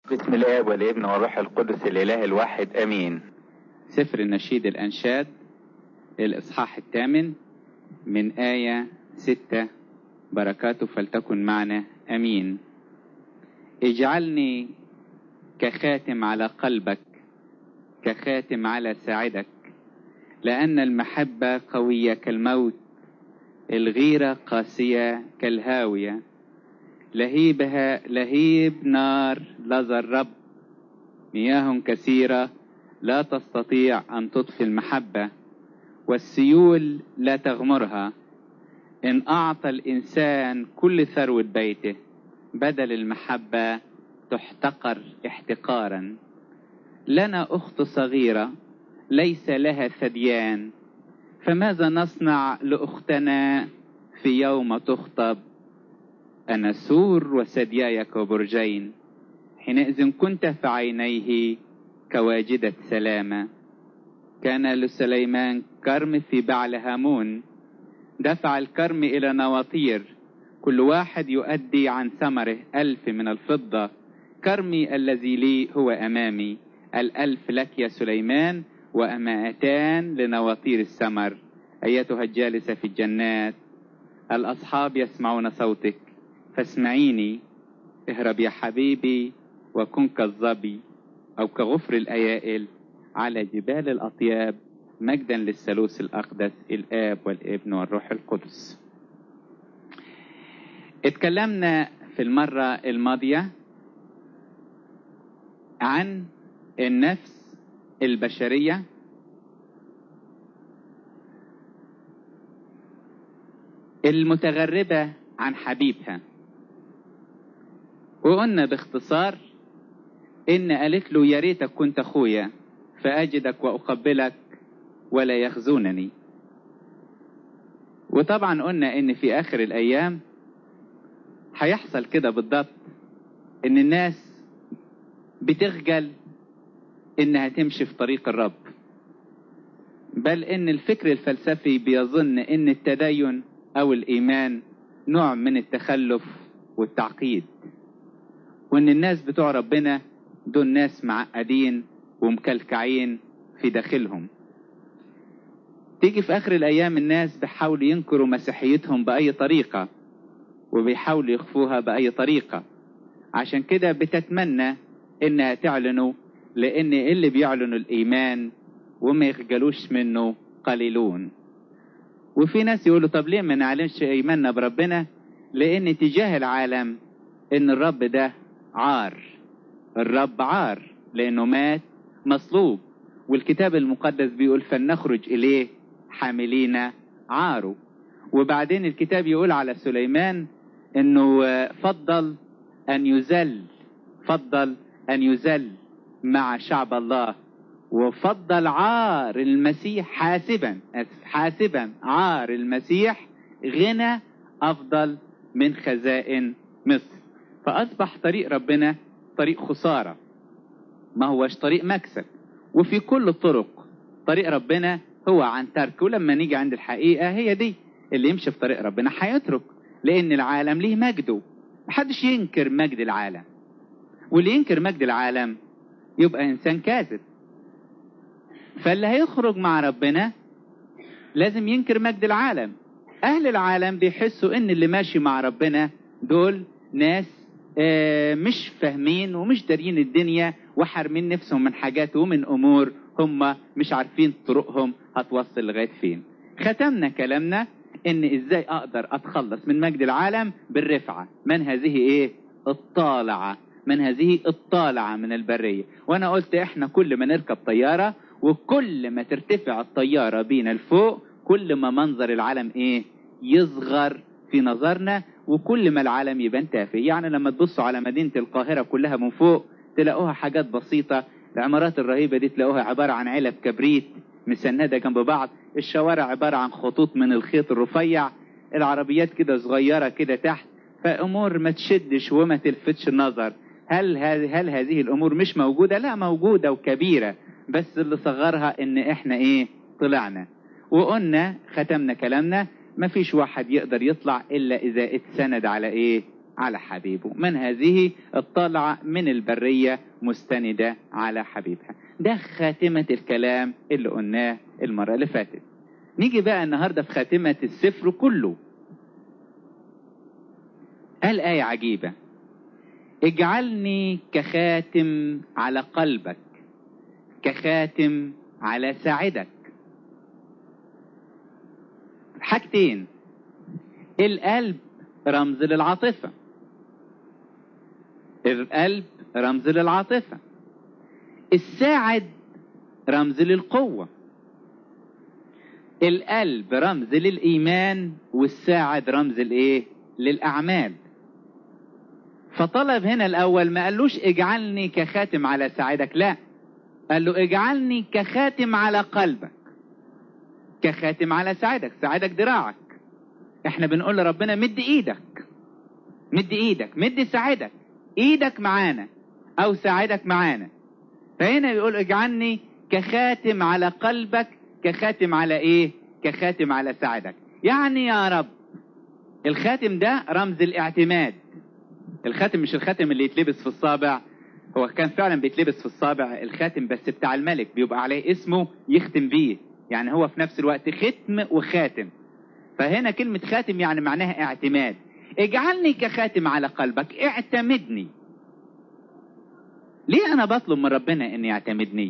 بسم الاب والابن والروح القدس الاله الواحد امين سفر النشيد الأنشاد الإصحاح الثامن من آية ستة بركاته فلتكن معنا أمين اجعلني كخاتم على قلبك كخاتم على ساعدك لأن المحبة قوية كالموت الغيرة قاسية كالهاوية لهيبها لهيب نار لظى الرب مياه كثيرة لا تستطيع أن تطفي المحبة والسيول لا تغمرها إن أعطى الإنسان كل ثروة بيته بدل المحبة تحتقر احتقارا لنا أخت صغيرة ليس لها ثديان فماذا نصنع لأختنا في يوم تخطب أنا سور وثدياي كبرجين حينئذ كنت في عينيه كواجدة سلامة كان لسليمان كرم في بعل هامون دفع الكرم إلى نواطير كل واحد يؤدي عن ثمره ألف من الفضة كرمي الذي لي هو أمامي الألف لك يا سليمان وأمائتان لنواطير الثمر أيتها الجالسة في الجنات الأصحاب يسمعون صوتك فاسمعيني اهرب يا حبيبي وكن كالظبي أو كغفر الأيائل على جبال الأطياب مجدا للثالوث الأقدس الآب والابن والروح القدس اتكلمنا في المرة الماضية عن النفس البشرية المتغربة عن حبيبها وقلنا باختصار إن قالت له يا ريتك كنت أخويا فأجدك وأقبلك ولا يخزونني وطبعا قلنا إن في آخر الأيام هيحصل كده بالضبط إن الناس بتخجل إنها تمشي في طريق الرب بل إن الفكر الفلسفي بيظن إن التدين أو الإيمان نوع من التخلف والتعقيد وإن الناس بتوع ربنا دول ناس معقدين ومكلكعين في داخلهم تيجي في آخر الأيام الناس بيحاولوا ينكروا مسيحيتهم بأي طريقة وبيحاولوا يخفوها بأي طريقة عشان كده بتتمنى إنها تعلنوا لأن اللي بيعلنوا الإيمان وما يخجلوش منه قليلون وفي ناس يقولوا طب ليه ما نعلنش إيماننا بربنا لأن تجاه العالم إن الرب ده عار الرب عار لأنه مات مصلوب والكتاب المقدس بيقول فلنخرج إليه حاملين عاره وبعدين الكتاب يقول على سليمان انه فضل ان يذل فضل ان يذل مع شعب الله وفضل عار المسيح حاسبا حاسبا عار المسيح غنى افضل من خزائن مصر فاصبح طريق ربنا طريق خساره ما هوش طريق مكسب وفي كل الطرق طريق ربنا هو عن ترك ولما نيجي عند الحقيقه هي دي اللي يمشي في طريق ربنا هيترك لان العالم ليه مجده محدش ينكر مجد العالم واللي ينكر مجد العالم يبقى انسان كاذب فاللي هيخرج مع ربنا لازم ينكر مجد العالم اهل العالم بيحسوا ان اللي ماشي مع ربنا دول ناس آه مش فاهمين ومش دارين الدنيا وحارمين نفسهم من حاجات ومن امور هم مش عارفين طرقهم هتوصل لغايه فين ختمنا كلامنا ان ازاي اقدر اتخلص من مجد العالم بالرفعه من هذه ايه الطالعه من هذه الطالعه من البريه وانا قلت احنا كل ما نركب طياره وكل ما ترتفع الطياره بينا لفوق كل ما منظر العالم ايه يصغر في نظرنا وكل ما العالم يبان تافه يعني لما تبصوا على مدينه القاهره كلها من فوق تلاقوها حاجات بسيطه العمارات الرهيبه دي تلاقوها عباره عن علب كبريت مسنده جنب بعض الشوارع عباره عن خطوط من الخيط الرفيع العربيات كده صغيره كده تحت فامور ما تشدش وما تلفتش النظر هل هذه هل هذه الامور مش موجوده لا موجوده وكبيره بس اللي صغرها ان احنا ايه طلعنا وقلنا ختمنا كلامنا ما فيش واحد يقدر يطلع الا اذا اتسند على ايه على حبيبه من هذه الطلعة من البرية مستندة على حبيبها ده خاتمة الكلام اللي قلناه المرة اللي فاتت نيجي بقى النهاردة في خاتمة السفر كله قال آية عجيبة اجعلني كخاتم على قلبك كخاتم على ساعدك حاجتين القلب رمز للعاطفة القلب رمز للعاطفة الساعد رمز للقوة القلب رمز للإيمان والساعد رمز الإيه؟ للأعمال فطلب هنا الأول ما قالوش اجعلني كخاتم على ساعدك لا قال له اجعلني كخاتم على قلبك كخاتم على ساعدك ساعدك دراعك احنا بنقول لربنا مد ايدك مد ايدك مد ساعدك ايدك معانا او ساعدك معانا فهنا بيقول اجعلني كخاتم على قلبك كخاتم على ايه كخاتم على ساعدك يعني يا رب الخاتم ده رمز الاعتماد الخاتم مش الخاتم اللي يتلبس في الصابع هو كان فعلا بيتلبس في الصابع الخاتم بس بتاع الملك بيبقى عليه اسمه يختم بيه يعني هو في نفس الوقت ختم وخاتم فهنا كلمة خاتم يعني معناها اعتماد اجعلني كخاتم على قلبك اعتمدني ليه انا بطلب من ربنا ان يعتمدني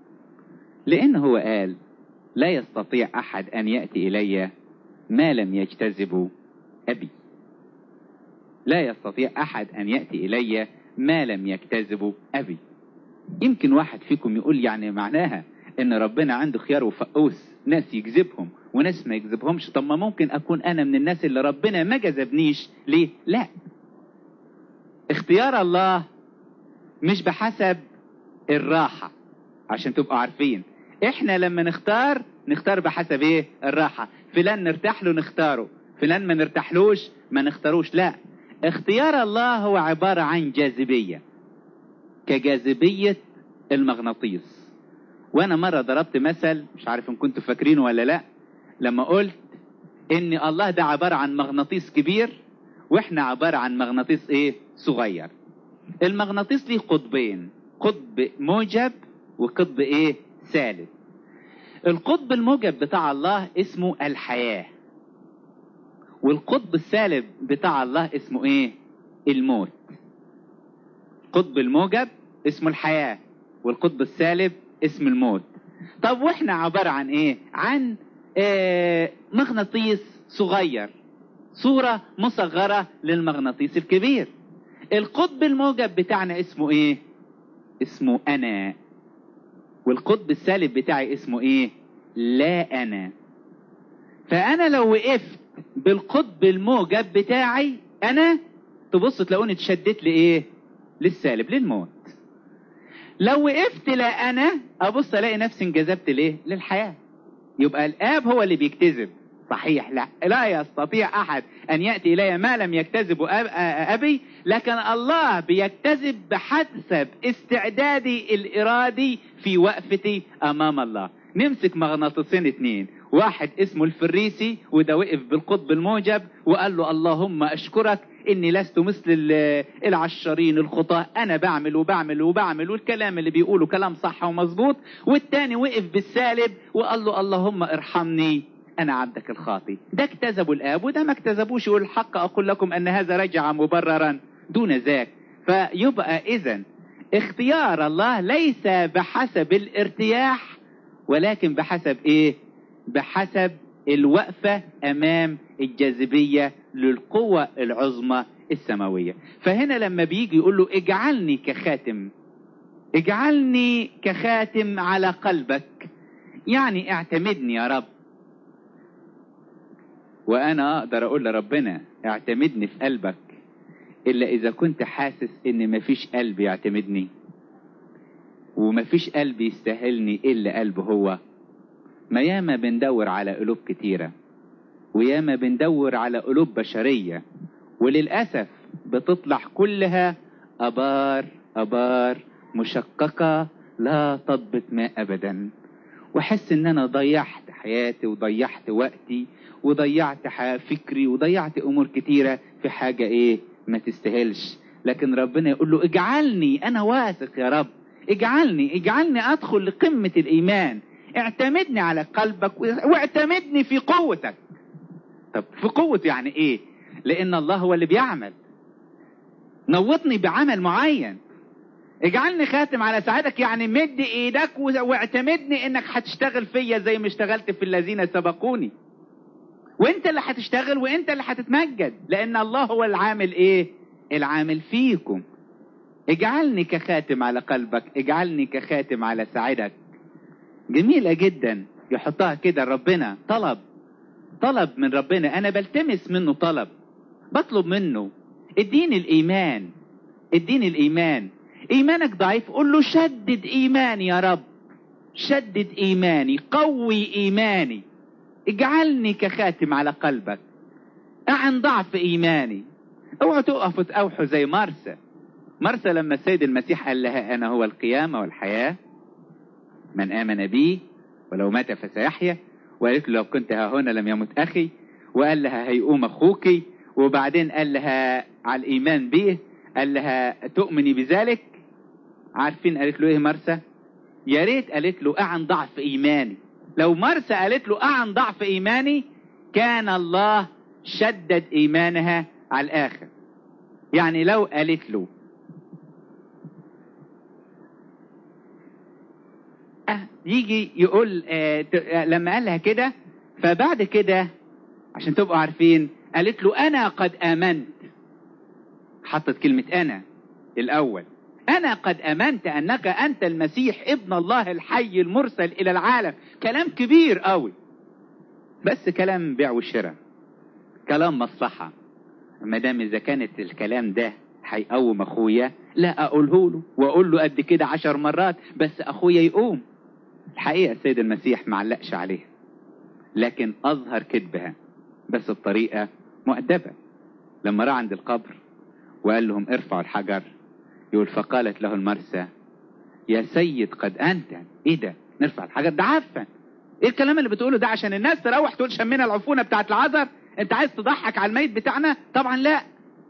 لان هو قال لا يستطيع احد ان ياتي الي ما لم يجتذب ابي لا يستطيع احد ان ياتي الي ما لم يجتذب ابي يمكن واحد فيكم يقول يعني معناها ان ربنا عنده خيار وفقوس ناس يجذبهم وناس ما يجذبهمش طب ما ممكن اكون انا من الناس اللي ربنا ما جذبنيش ليه لا اختيار الله مش بحسب الراحة عشان تبقوا عارفين احنا لما نختار نختار بحسب ايه الراحة فلان نرتاح له نختاره فلان ما نرتاحلوش ما نختاروش لا اختيار الله هو عبارة عن جاذبية كجاذبية المغناطيس وانا مرة ضربت مثل مش عارف ان كنتوا فاكرينه ولا لا لما قلت ان الله ده عبارة عن مغناطيس كبير واحنا عبارة عن مغناطيس ايه صغير المغناطيس ليه قطبين قطب موجب وقطب ايه سالب القطب الموجب بتاع الله اسمه الحياة والقطب السالب بتاع الله اسمه ايه الموت القطب الموجب اسمه الحياة والقطب السالب اسم الموت طب واحنا عبارة عن ايه عن آه مغناطيس صغير صورة مصغرة للمغناطيس الكبير القطب الموجب بتاعنا اسمه ايه اسمه انا والقطب السالب بتاعي اسمه ايه لا انا فانا لو وقفت بالقطب الموجب بتاعي انا تبص تلاقوني اتشدت لايه للسالب للموت لو وقفت لا انا ابص الاقي نفسي انجذبت ليه للحياه يبقى الاب هو اللي بيجتذب صحيح لا لا يستطيع احد ان ياتي الي ما لم يجتذب أب ابي لكن الله بيجتذب بحسب استعدادي الارادي في وقفتي امام الله نمسك مغناطيسين اتنين واحد اسمه الفريسي وده وقف بالقطب الموجب وقال له اللهم اشكرك اني لست مثل العشرين الخطاة انا بعمل وبعمل وبعمل والكلام اللي بيقوله كلام صح ومظبوط والتاني وقف بالسالب وقال له اللهم ارحمني انا عبدك الخاطي ده اكتذبوا الاب وده ما اكتذبوش يقول الحق اقول لكم ان هذا رجع مبررا دون ذاك فيبقى اذا اختيار الله ليس بحسب الارتياح ولكن بحسب ايه بحسب الوقفة امام الجاذبية للقوة العظمى السماوية فهنا لما بيجي يقول له اجعلني كخاتم اجعلني كخاتم على قلبك يعني اعتمدني يا رب وانا اقدر اقول لربنا اعتمدني في قلبك الا اذا كنت حاسس ان مفيش قلب يعتمدني ومفيش قلب يستاهلني الا قلب هو ما ياما بندور على قلوب كتيرة وياما بندور على قلوب بشرية وللأسف بتطلع كلها أبار أبار مشققة لا تضبط ماء أبدا وحس ان انا ضيعت حياتي وضيعت وقتي وضيعت فكري وضيعت امور كتيرة في حاجة ايه ما تستاهلش لكن ربنا يقول له اجعلني انا واثق يا رب اجعلني اجعلني ادخل لقمة الايمان اعتمدني على قلبك واعتمدني في قوتك طب في قوة يعني ايه لان الله هو اللي بيعمل نوطني بعمل معين اجعلني خاتم على ساعدك يعني مد ايدك واعتمدني انك هتشتغل فيا زي ما اشتغلت في الذين سبقوني وانت اللي هتشتغل وانت اللي هتتمجد لان الله هو العامل ايه العامل فيكم اجعلني كخاتم على قلبك اجعلني كخاتم على ساعدك جميلة جدا يحطها كده ربنا طلب طلب من ربنا انا بلتمس منه طلب بطلب منه اديني الايمان اديني الايمان ايمانك ضعيف قول له شدد ايماني يا رب شدد ايماني قوي ايماني اجعلني كخاتم على قلبك اعن ضعف ايماني اوعوا تقفوا تقوحوا زي مرسى مرسى لما السيد المسيح قال لها انا هو القيامة والحياة من امن بي ولو مات فسيحيا وقالت له لو كنت ها هنا لم يمت اخي وقال لها هيقوم اخوك وبعدين قال لها على الايمان به قال لها تؤمني بذلك عارفين قالت له ايه مرسى يا ريت قالت له اعن ضعف ايماني لو مرسى قالت له اعن ضعف ايماني كان الله شدد ايمانها على الاخر يعني لو قالت له أه يجي يقول آه لما قال لها كده فبعد كده عشان تبقوا عارفين قالت له انا قد امنت حطت كلمة انا الاول انا قد امنت انك انت المسيح ابن الله الحي المرسل الى العالم كلام كبير قوي بس كلام بيع وشراء كلام مصلحة ما دام اذا كانت الكلام ده هيقوم اخويا لا اقوله له واقول له قد كده عشر مرات بس اخويا يقوم الحقيقة السيد المسيح معلقش عليها لكن اظهر كذبها بس بطريقة مؤدبة لما راح عند القبر وقال لهم ارفعوا الحجر يقول فقالت له المرسى يا سيد قد انت ايه ده نرفع الحجر ده عفن ايه الكلام اللي بتقوله ده عشان الناس تروح تقول شمينا العفونه بتاعت العذر انت عايز تضحك على الميت بتاعنا طبعا لا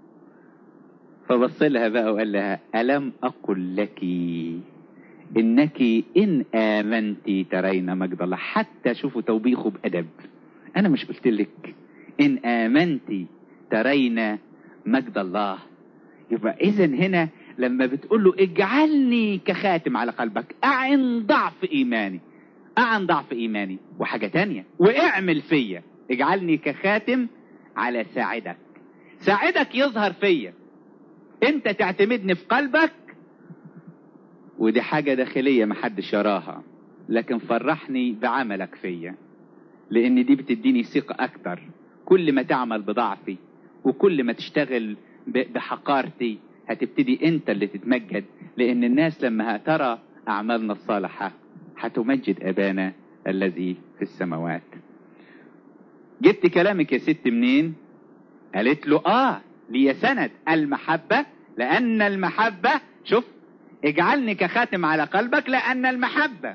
فبص لها بقى وقال لها الم اقل لك انك ان امنت ترين مجد الله حتى شوفوا توبيخه بادب انا مش قلت لك ان امنت ترين مجد الله يبقى اذا هنا لما بتقول له اجعلني كخاتم على قلبك اعن ضعف ايماني اعن ضعف ايماني وحاجة تانية واعمل فيا اجعلني كخاتم على ساعدك ساعدك يظهر فيا انت تعتمدني في قلبك ودي حاجة داخلية محدش يراها لكن فرحني بعملك فيا لان دي بتديني ثقة اكتر كل ما تعمل بضعفي وكل ما تشتغل بحقارتي هتبتدي انت اللي تتمجد لان الناس لما هترى اعمالنا الصالحة هتمجد ابانا الذي في السماوات جبت كلامك يا ست منين قالت له اه لي سند المحبة لان المحبة شوف اجعلني كخاتم على قلبك لان المحبة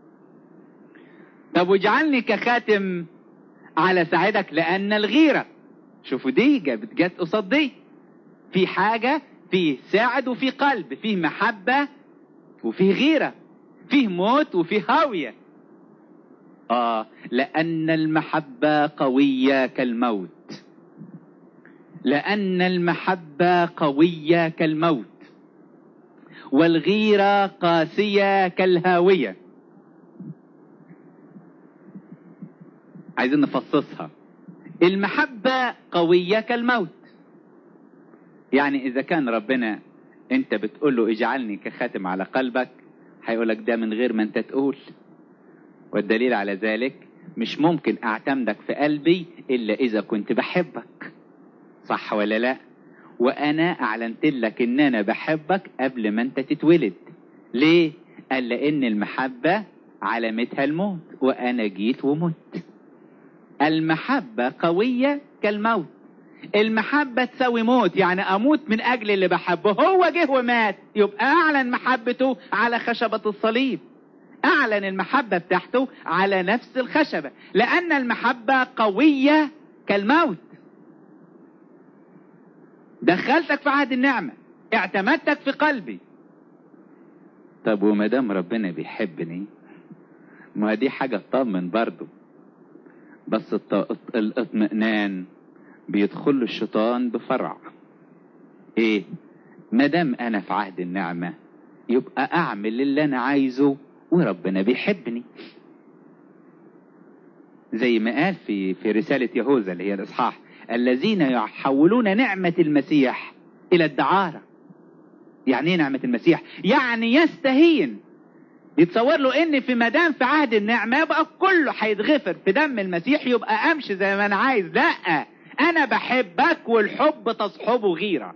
طب واجعلني كخاتم على ساعدك لان الغيرة شوفوا دي جت جت قصاد دي في حاجة فيه ساعد وفي قلب فيه محبة وفيه غيرة فيه موت وفيه هاوية آه لأن المحبة قوية كالموت لأن المحبة قوية كالموت والغيرة قاسية كالهاوية عايزين نفصصها المحبة قوية كالموت يعني إذا كان ربنا أنت بتقول له اجعلني كخاتم على قلبك هيقولك ده من غير ما أنت تقول والدليل على ذلك مش ممكن أعتمدك في قلبي إلا إذا كنت بحبك صح ولا لا وأنا أعلنت لك إن أنا بحبك قبل ما أنت تتولد ليه؟ قال لأن المحبة علامتها الموت وأنا جيت ومت المحبة قوية كالموت المحبة تساوي موت يعني أموت من أجل اللي بحبه هو جه ومات يبقى أعلن محبته على خشبة الصليب أعلن المحبة بتاعته على نفس الخشبة لأن المحبة قوية كالموت دخلتك في عهد النعمة اعتمدتك في قلبي طب وما دام ربنا بيحبني ما دي حاجة تطمن برضه بس الط- الاطمئنان بيدخل له الشيطان بفرع ايه ما دام انا في عهد النعمة يبقى اعمل اللي انا عايزه وربنا بيحبني زي ما قال في في رسالة يهوذا اللي هي الاصحاح الذين يحولون نعمة المسيح الى الدعارة يعني ايه نعمة المسيح يعني يستهين يتصور له ان في مدام في عهد النعمة يبقى كله هيتغفر في دم المسيح يبقى امشي زي ما انا عايز لا انا بحبك والحب تصحبه غيرة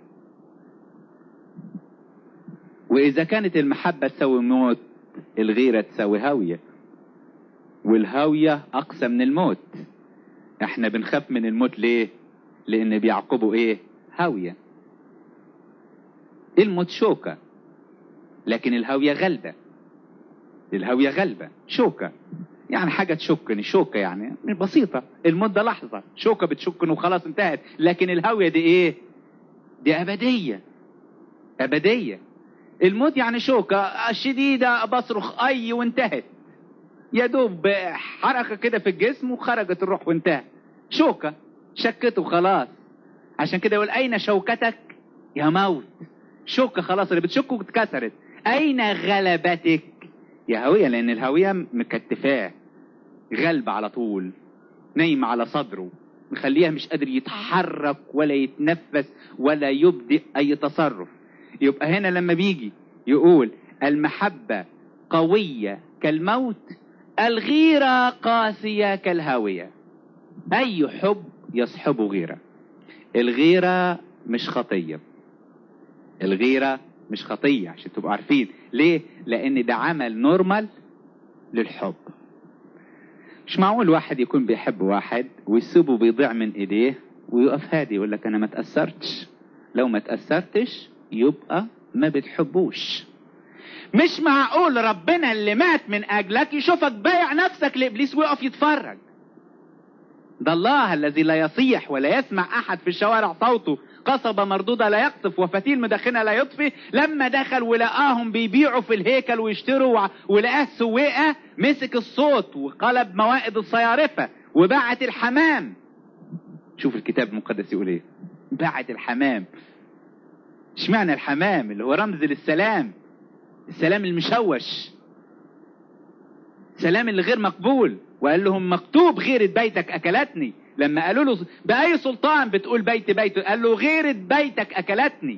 واذا كانت المحبة تساوي موت الغيرة تساوي هاوية والهاوية اقسى من الموت احنا بنخاف من الموت ليه لان بيعقبه ايه هاوية الموت شوكة لكن الهاوية غلبة الهاوية غلبة شوكة يعني حاجة تشكني شوكة يعني بسيطة الموت ده لحظة شوكة بتشكني وخلاص انتهت لكن الهاوية دي ايه دي أبدية أبدية الموت يعني شوكة شديدة بصرخ أي وانتهت يا دوب حركة كده في الجسم وخرجت الروح وانتهى شوكة شكته خلاص عشان كده يقول أين شوكتك يا موت شوكة خلاص اللي بتشكه اتكسرت أين غلبتك يا هوية لأن الهوية مكتفاه غلب على طول نايم على صدره مخليها مش قادر يتحرك ولا يتنفس ولا يبدئ أي تصرف يبقى هنا لما بيجي يقول المحبة قوية كالموت الغيرة قاسية كالهاوية أي حب يصحبه غيرة الغيرة مش خطية الغيرة مش خطية عشان تبقوا عارفين ليه لأن ده عمل نورمال للحب مش معقول واحد يكون بيحب واحد ويسيبه بيضيع من ايديه ويقف هادي يقول لك انا ما تأثرتش لو ما تأثرتش يبقى ما بتحبوش مش معقول ربنا اللي مات من اجلك يشوفك بايع نفسك لابليس ويقف يتفرج ده الله الذي لا يصيح ولا يسمع احد في الشوارع صوته قصبة مردودة لا يقطف وفتيل مدخنة لا يطفي لما دخل ولقاهم بيبيعوا في الهيكل ويشتروا وع- ولقاه سويقة مسك الصوت وقلب موائد الصيارفة وباعت الحمام شوف الكتاب المقدس يقول ايه باعت الحمام اشمعنى الحمام اللي هو رمز للسلام السلام المشوش سلام اللي غير مقبول وقال لهم مكتوب غيرة بيتك أكلتني لما قالوا له بأي سلطان بتقول بيت بيت قال له غيرة بيتك أكلتني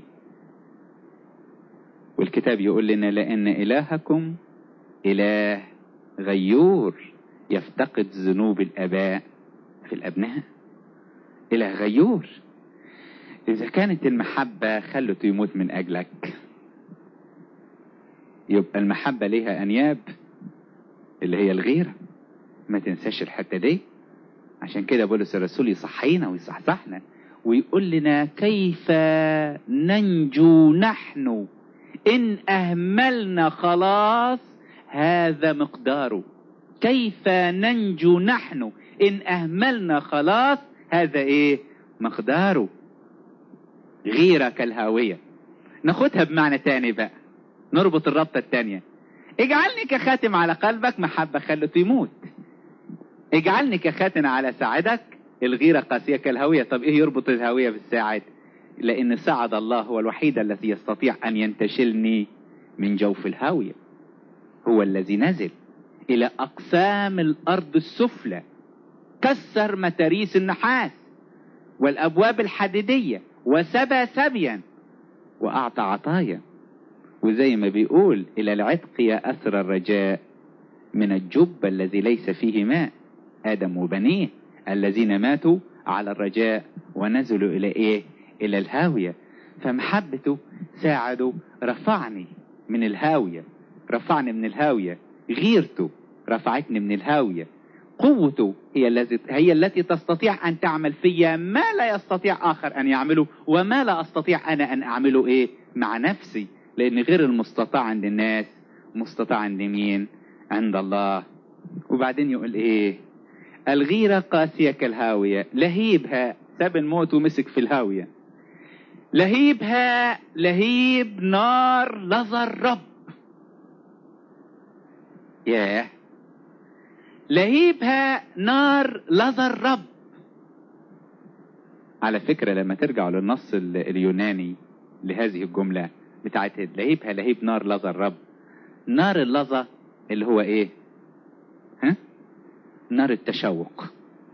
والكتاب يقول لنا لأن إلهكم إله غيور يفتقد ذنوب الآباء في الأبناء إله غيور إذا كانت المحبة خلته يموت من أجلك يبقى المحبة ليها أنياب اللي هي الغيرة ما تنساش الحتة دي عشان كده بولس الرسول يصحينا ويصحصحنا ويقول لنا كيف ننجو نحن إن أهملنا خلاص هذا مقداره كيف ننجو نحن إن أهملنا خلاص هذا إيه مقداره غيرة كالهاوية ناخدها بمعنى تاني بقى نربط الربطة التانية اجعلني كخاتم على قلبك محبة خلته يموت اجعلني كخاتم على ساعدك الغيرة قاسية كالهوية طب ايه يربط الهوية بالساعد لان سعد الله هو الوحيد الذي يستطيع ان ينتشلني من جوف الهاوية هو الذي نزل الى اقسام الارض السفلى كسر متاريس النحاس والابواب الحديدية وسبى سبيا واعطى عطايا وزي ما بيقول الى العتق يا اثر الرجاء من الجب الذي ليس فيه ماء ادم وبنيه الذين ماتوا على الرجاء ونزلوا الى ايه الى الهاويه فمحبته ساعده رفعني من الهاويه رفعني من الهاويه غيرته رفعتني من الهاويه قوته هي التي هي التي تستطيع ان تعمل فيا ما لا يستطيع اخر ان يعمله وما لا استطيع انا ان اعمله ايه مع نفسي لان غير المستطاع عند الناس مستطاع عند مين عند الله وبعدين يقول ايه الغيرة قاسية كالهاوية لهيبها ساب الموت ومسك في الهاوية لهيبها لهيب نار لظى الرب ياه لهيبها نار لظى الرب على فكرة لما ترجعوا للنص ال- اليوناني لهذه الجملة بتاعت لهيبها لهيب نار لظى الرب نار اللظى اللي هو ايه ها نار التشوق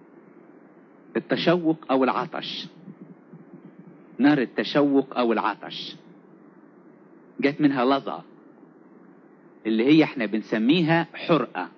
التشوق او العطش نار التشوق او العطش جت منها لظى اللي هي احنا بنسميها حرقة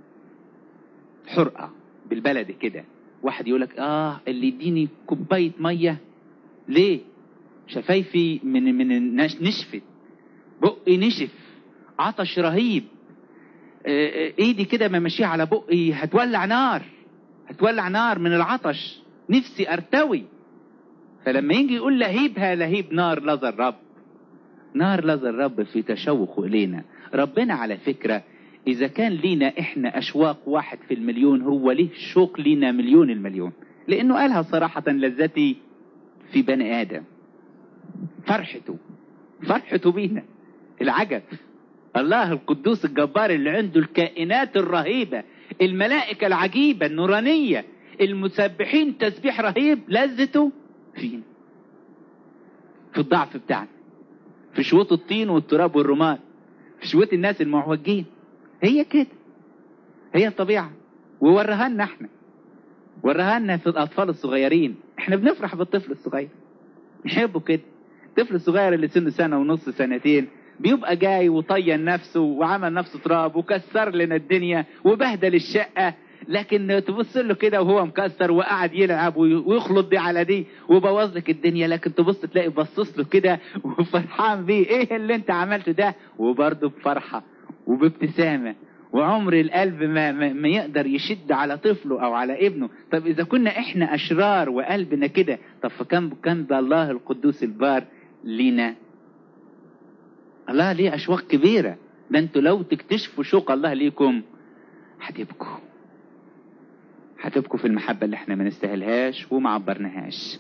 حرقة بالبلد كده واحد يقولك اه اللي يديني كوباية مية ليه شفايفي من من النش- نشفت بقي نشف عطش رهيب آه، آه، ايدي كده ما ماشيه على بقي هتولع نار هتولع نار من العطش نفسي ارتوي فلما يجي يقول لهيبها لهيب نار لظى الرب نار لظى الرب في تشوقه الينا ربنا على فكره اذا كان لينا احنا اشواق واحد في المليون هو ليه شوق لينا مليون المليون لانه قالها صراحه لذتي في بني ادم فرحته فرحته بينا العجب الله القدوس الجبار اللي عنده الكائنات الرهيبة الملائكة العجيبة النورانية المسبحين تسبيح رهيب لذته فينا في الضعف بتاعنا في شوط الطين والتراب والرماد في شوط الناس المعوجين هي كده هي الطبيعة ووراها لنا احنا وراها لنا في الأطفال الصغيرين احنا بنفرح بالطفل الصغير نحبه كده الطفل الصغير اللي سنه سنة ونص سنتين بيبقى جاي وطين نفسه وعمل نفسه تراب وكسر لنا الدنيا وبهدل الشقة لكن تبص له كده وهو مكسر وقعد يلعب وي- ويخلط دي على دي وبوظ لك الدنيا لكن تبص تلاقي بصص له كده وفرحان بيه ايه اللي انت عملته ده وبرضه بفرحة وبابتسامة وعمر القلب ما, ما, ما يقدر يشد على طفله او على ابنه طب اذا كنا احنا اشرار وقلبنا كده طب فكان كان ده الله القدوس البار لينا الله ليه اشواق كبيره ده انتوا لو تكتشفوا شوق الله ليكم هتبكوا هتبكوا في المحبه اللي احنا ما نستاهلهاش وما عبرناهاش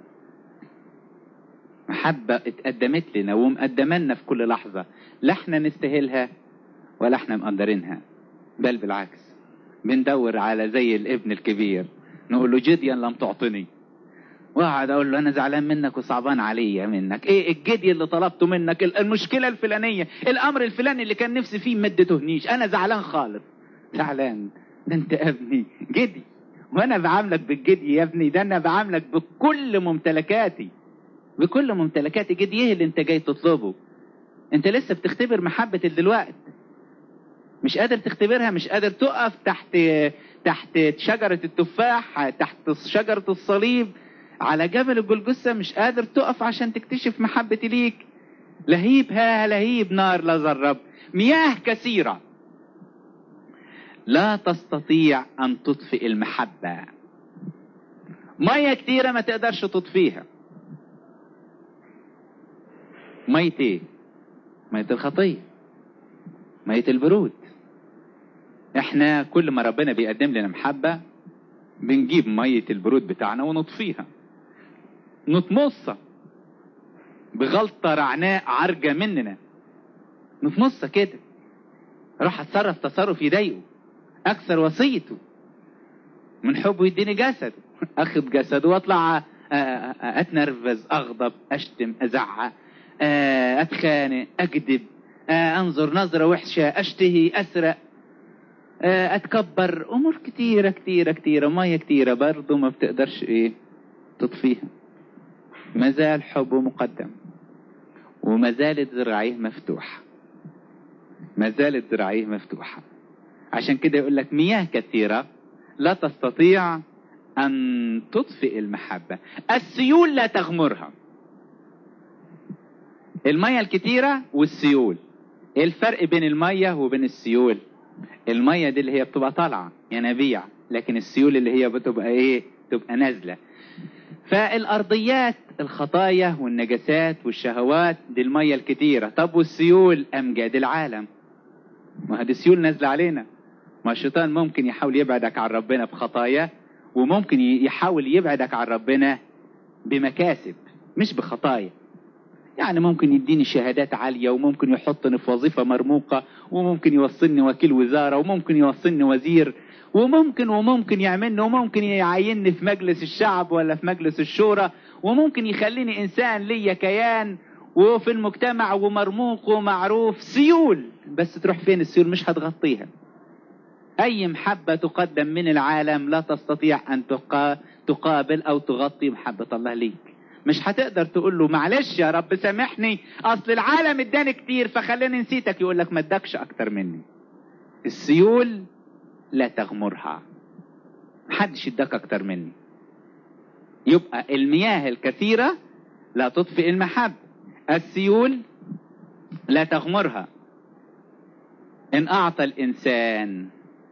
محبه اتقدمت لنا ومقدمه لنا في كل لحظه لا احنا نستاهلها ولا احنا مقدرينها بل بالعكس بندور على زي الابن الكبير نقول له جديا لم تعطني واقعد اقول له انا زعلان منك وصعبان عليا منك ايه الجدي اللي طلبته منك ال- المشكله الفلانيه الامر الفلاني اللي كان نفسي فيه ما اديتهنيش انا زعلان خالص زعلان ده انت ابني جدي وانا بعاملك بالجدي يا ابني ده انا بعاملك بكل ممتلكاتي بكل ممتلكاتي جدي ايه اللي انت جاي تطلبه انت لسه بتختبر محبه الدلوقت مش قادر تختبرها مش قادر تقف تحت تحت شجرة التفاح تحت شجرة الصليب على جبل الجلجثة مش قادر تقف عشان تكتشف محبتي ليك لهيبها لهيب نار لظى الرب مياه كثيرة لا تستطيع أن تطفئ المحبة مية كتيرة ما تقدرش تطفيها مية ايه مية الخطية مية البرود احنا كل ما ربنا بيقدم لنا محبة بنجيب مية البرود بتاعنا ونطفيها نطمصها بغلطة رعناء عرجة مننا نطمصها كده راح اتصرف تصرف يضايقه اكثر وصيته من حبه يديني جسد اخد جسده واطلع آه، آه، آه، اتنرفز اغضب اشتم ازعق آه، اتخانق اكذب آه، انظر نظرة وحشة اشتهي اسرق آه، اتكبر امور كتيرة كتيرة كتيرة مية كتيرة برضه ما بتقدرش ايه تطفيها ما زال حبه مقدم وما زالت ذراعيه مفتوحة ما زالت ذراعيه مفتوحة عشان كده يقول لك مياه كثيرة لا تستطيع أن تطفئ المحبة السيول لا تغمرها المية الكتيرة والسيول ايه الفرق بين المية وبين السيول المية دي اللي هي بتبقى طالعة ينابيع لكن السيول اللي هي بتبقى ايه تبقى نازلة فالارضيات الخطايا والنجاسات والشهوات دي المية الكتيرة طب والسيول امجاد العالم ما هذه السيول نازلة علينا ما الشيطان ممكن يحاول يبعدك عن ربنا بخطايا وممكن يحاول يبعدك عن ربنا بمكاسب مش بخطايا يعني ممكن يديني شهادات عالية وممكن يحطني في وظيفة مرموقة وممكن يوصلني وكيل وزارة وممكن يوصلني وزير وممكن وممكن يعملني وممكن يعيني في مجلس الشعب ولا في مجلس الشورى وممكن يخليني إنسان ليا كيان وفي المجتمع ومرموق ومعروف سيول بس تروح فين السيول مش هتغطيها أي محبة تقدم من العالم لا تستطيع أن تقابل أو تغطي محبة الله ليك مش هتقدر تقول له معلش يا رب سامحني اصل العالم اداني كتير فخلاني نسيتك يقول لك ما ادكش اكتر مني السيول لا تغمرها محدش اداك اكتر مني يبقى المياه الكثيرة لا تطفئ المحبة السيول لا تغمرها ان اعطى الانسان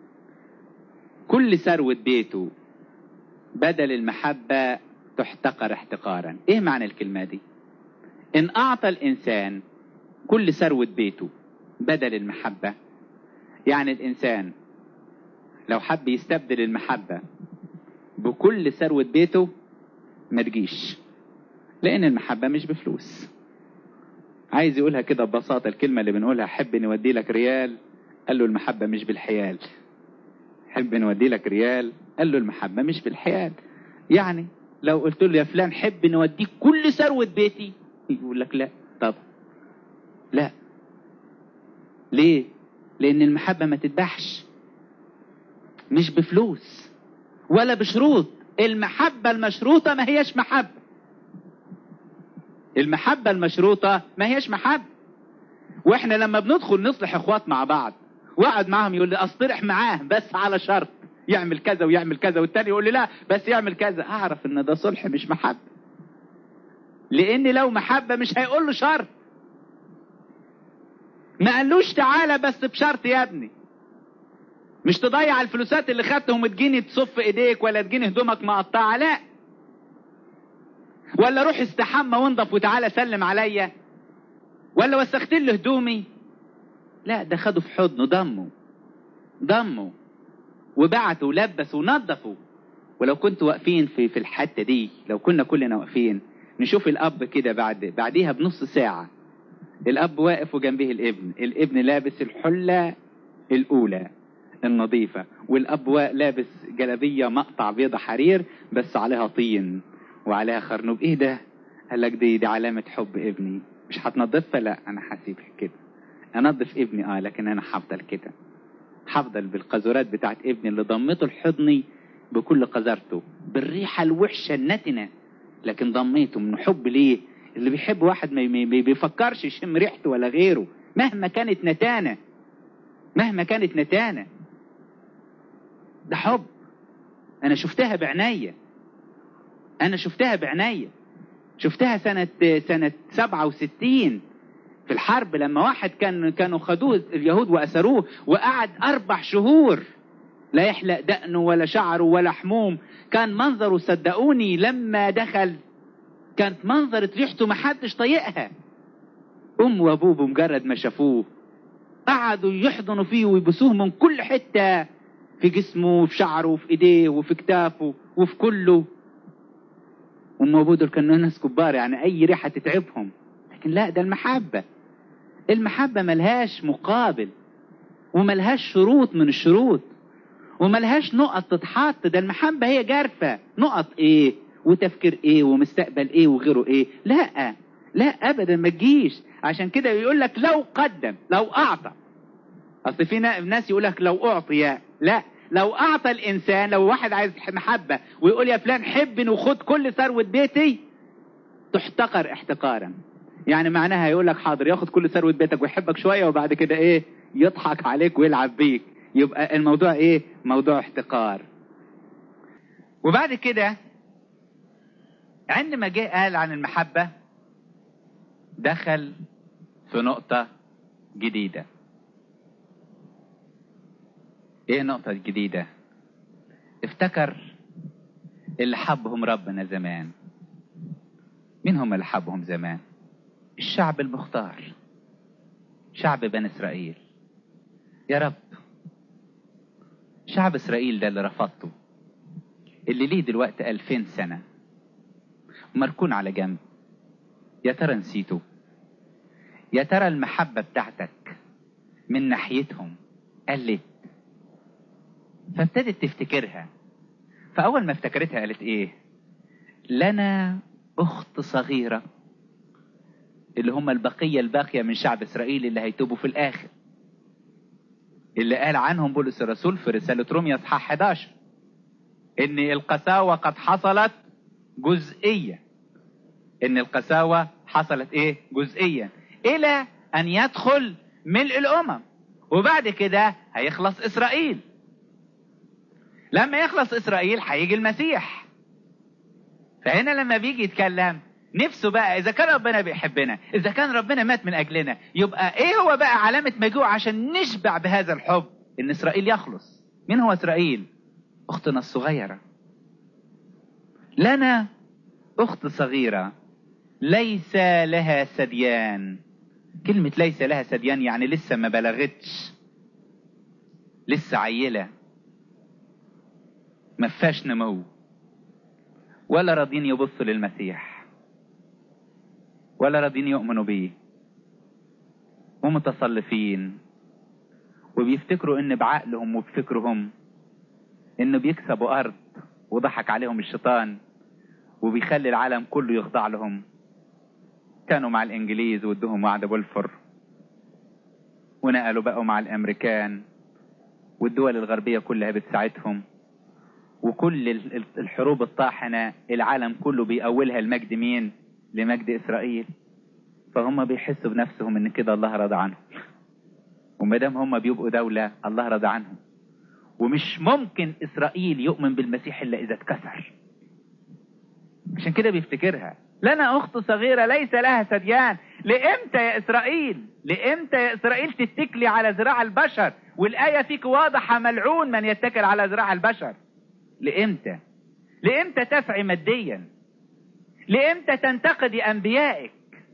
كل ثروة بيته بدل المحبة تحتقر احتقارا ايه معنى الكلمة دي ان اعطى الانسان كل ثروة بيته بدل المحبة يعني الانسان لو حب يستبدل المحبة بكل ثروة بيته ما تجيش لان المحبة مش بفلوس عايز يقولها كده ببساطة الكلمة اللي بنقولها حب نودي لك ريال قال له المحبة مش بالحيال حب نودي لك ريال قال له المحبة مش بالحيال يعني لو قلت له يا فلان حب نوديك كل ثروة بيتي يقول لك لا طب لا ليه لان المحبة ما تتباعش مش بفلوس ولا بشروط المحبة المشروطة ما هيش محبة المحبة المشروطة ما هيش محبة واحنا لما بندخل نصلح اخوات مع بعض واقعد معاهم يقول لي اصطلح معاه بس على شرط يعمل كذا ويعمل كذا والتاني يقول لي لا بس يعمل كذا اعرف ان ده صلح مش محبة لان لو محبة مش هيقول له شرط ما قالوش تعالى بس بشرط يا ابني مش تضيع الفلوسات اللي خدتهم تجيني تصف ايديك ولا تجيني هدومك مقطعه لا ولا روح استحمى وانضف وتعالى سلم عليا ولا وسخت له هدومي لا ده خده في حضنه ضمه ضمه وبعته ولبس ونظفوا ولو كنتوا واقفين في في الحته دي لو كنا كلنا واقفين نشوف الاب كده بعد بعديها بنص ساعه الاب واقف وجنبه الابن الابن لابس الحله الاولى النظيفه والاب لابس جلابيه مقطع بيضه حرير بس عليها طين وعليها خرنوب ايه ده قال لك دي دي علامه حب ابني مش هتنضفها لا انا هسيبها كده انضف ابني اه لكن انا هفضل كده هفضل بالقذورات بتاعت ابني اللي ضمته لحضني بكل قذرته بالريحة الوحشة النتنة لكن ضميته من حب ليه اللي بيحب واحد ما بيفكرش يشم ريحته ولا غيره مهما كانت نتانة مهما كانت نتانة ده حب انا شفتها بعناية انا شفتها بعناية شفتها سنة سنة سبعة وستين في الحرب لما واحد كان كانوا خدوه اليهود واسروه وقعد اربع شهور لا يحلق دقنه ولا شعره ولا حموم كان منظره صدقوني لما دخل كانت منظرة ريحته ما حدش طايقها ام وابوه بمجرد ما شافوه قعدوا يحضنوا فيه ويبسوه من كل حتة في جسمه وفي شعره وفي ايديه وفي كتافه وفي كله ام وابوه دول كانوا ناس كبار يعني اي ريحة تتعبهم لكن لا ده المحبة المحبة ملهاش مقابل وملهاش شروط من الشروط وملهاش نقط تتحط ده المحبة هي جارفة نقط ايه وتفكير ايه ومستقبل ايه وغيره ايه لا لا ابدا ما تجيش عشان كده يقول لك لو قدم لو اعطى اصل في ناس يقول لك لو اعطي لا لو اعطى الانسان لو واحد عايز محبة ويقول يا فلان حبني وخد كل ثروة بيتي تحتقر احتقارا يعني معناها يقول لك حاضر ياخد كل ثروة بيتك ويحبك شوية وبعد كده ايه يضحك عليك ويلعب بيك يبقى الموضوع ايه موضوع احتقار وبعد كده عندما جه قال عن المحبة دخل في نقطة جديدة ايه نقطة جديدة افتكر اللي حبهم ربنا زمان مين هم اللي حبهم زمان الشعب المختار شعب بني اسرائيل يا رب شعب اسرائيل ده اللي رفضته اللي ليه دلوقتي ألفين سنة مركون على جنب يا ترى نسيته يا ترى المحبة بتاعتك من ناحيتهم قلت فابتدت تفتكرها فأول ما افتكرتها قالت إيه لنا أخت صغيرة اللي هم البقية الباقية من شعب إسرائيل اللي هيتوبوا في الآخر اللي قال عنهم بولس الرسول في رسالة روميا اصحاح 11 ان القساوة قد حصلت جزئية ان القساوة حصلت ايه جزئيا الى ان يدخل ملء الامم وبعد كده هيخلص اسرائيل لما يخلص اسرائيل هيجي المسيح فهنا لما بيجي يتكلم نفسه بقى اذا كان ربنا بيحبنا اذا كان ربنا مات من اجلنا يبقى ايه هو بقى علامة مجوع عشان نشبع بهذا الحب ان اسرائيل يخلص مين هو اسرائيل اختنا الصغيرة لنا اخت صغيرة ليس لها سديان كلمة ليس لها سديان يعني لسه ما بلغتش لسه عيلة ما فيهاش نمو ولا راضين يبصوا للمسيح ولا راضين يؤمنوا بيه ومتصلفين وبيفتكروا ان بعقلهم وبفكرهم انه بيكسبوا ارض وضحك عليهم الشيطان وبيخلي العالم كله يخضع لهم كانوا مع الانجليز وادوهم وعد بولفر ونقلوا بقوا مع الامريكان والدول الغربية كلها بتساعدهم وكل الحروب الطاحنة العالم كله بيأولها المجد مين لمجد اسرائيل فهم بيحسوا بنفسهم ان كده الله رضى عنهم وما دام هم بيبقوا دولة الله رضى عنهم ومش ممكن اسرائيل يؤمن بالمسيح الا اذا اتكسر عشان كده بيفتكرها لنا اخت صغيرة ليس لها سديان لامتى يا اسرائيل لامتى يا اسرائيل تتكلي على ذراع البشر والاية فيك واضحة ملعون من يتكل على ذراع البشر لامتى لامتى تسعي ماديا لامتى تنتقدي انبيائك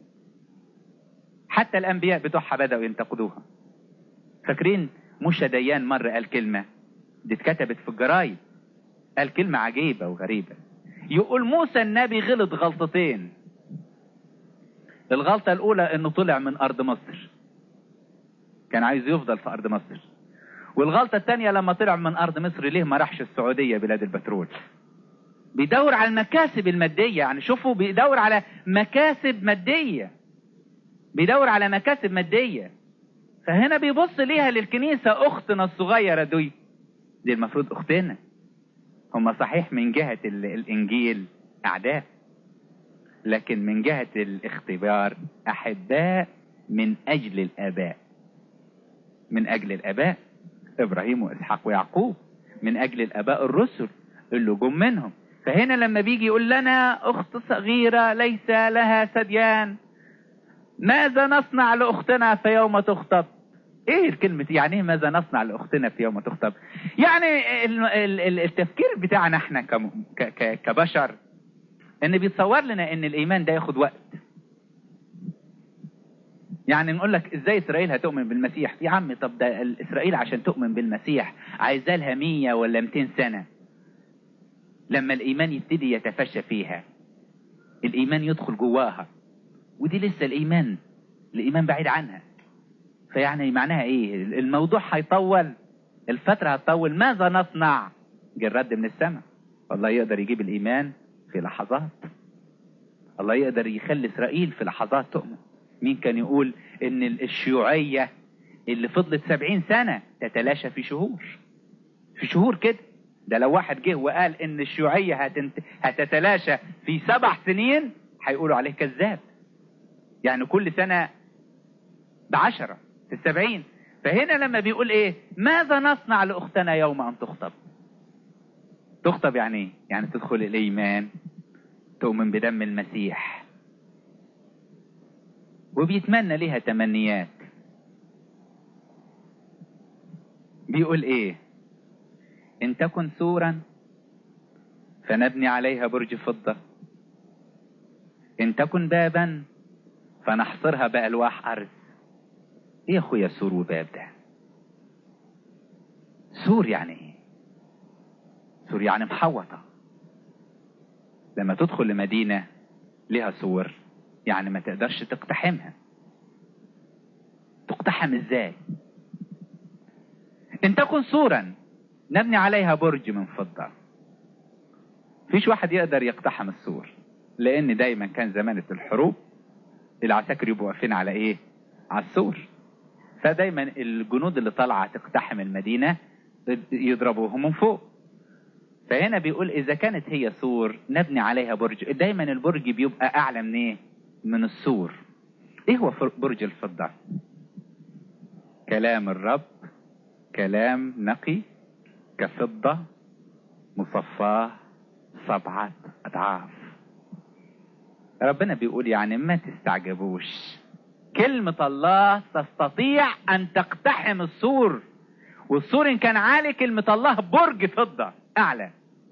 حتى الانبياء بتوعها بدأوا ينتقدوها فاكرين موشى ديان مرة قال كلمة دي اتكتبت في الجرايد قال كلمة عجيبة وغريبة يقول موسى النبي غلط غلطتين الغلطة الأولى إنه طلع من أرض مصر كان عايز يفضل في أرض مصر والغلطة الثانية لما طلع من أرض مصر ليه ما راحش السعودية بلاد البترول بيدور على المكاسب المادية يعني شوفوا بيدور على مكاسب مادية بيدور على مكاسب مادية فهنا بيبص ليها للكنيسة أختنا الصغيرة دي دي المفروض أختنا هم صحيح من جهة الإنجيل أعداء لكن من جهة الاختبار أحباء من أجل الآباء من أجل الآباء إبراهيم وإسحاق ويعقوب من أجل الآباء الرسل اللي جم منهم فهنا لما بيجي يقول لنا أخت صغيرة ليس لها سديان ماذا نصنع لأختنا في يوم تخطب ايه الكلمة يعني ايه ماذا نصنع لاختنا في يوم تخطب يعني التفكير بتاعنا احنا كبشر ان بيتصور لنا ان الايمان ده ياخد وقت يعني نقول لك ازاي اسرائيل هتؤمن بالمسيح يا عم طب ده اسرائيل عشان تؤمن بالمسيح عايزة لها 100 ولا 200 سنة لما الايمان يبتدي يتفشى فيها الايمان يدخل جواها ودي لسه الايمان الايمان بعيد عنها فيعني معناها ايه الموضوع هيطول الفترة هتطول ماذا نصنع جه الرد من السماء الله يقدر يجيب الايمان في لحظات الله يقدر يخلي اسرائيل في لحظات تؤمن مين كان يقول ان الشيوعية اللي فضلت سبعين سنة تتلاشى في شهور في شهور كده ده لو واحد جه وقال ان الشيوعية هتنت... هتتلاشى في سبع سنين هيقولوا عليه كذاب يعني كل سنة بعشرة في السبعين فهنا لما بيقول ايه ماذا نصنع لاختنا يوم ان تخطب تخطب يعني ايه يعني تدخل الايمان تؤمن بدم المسيح وبيتمنى ليها تمنيات بيقول ايه ان تكن سورا فنبني عليها برج فضة ان تكن بابا فنحصرها بألواح أرز ايه يا اخويا سور وباب ده سور يعني ايه سور يعني محوطة لما تدخل لمدينة لها سور يعني ما تقدرش تقتحمها تقتحم ازاي ان تكن سورا نبني عليها برج من فضة فيش واحد يقدر يقتحم السور لان دايما كان زمانة الحروب العساكر يبقوا واقفين على ايه على السور فدايما الجنود اللي طالعه تقتحم المدينه يضربوهم من فوق فهنا بيقول اذا كانت هي سور نبني عليها برج دايما البرج بيبقى اعلى من ايه من السور ايه هو برج الفضه كلام الرب كلام نقي كفضه مصفاه سبعه اضعاف ربنا بيقول يعني ما تستعجبوش كلمة الله تستطيع أن تقتحم السور والسور إن كان عالي كلمة الله برج فضة أعلى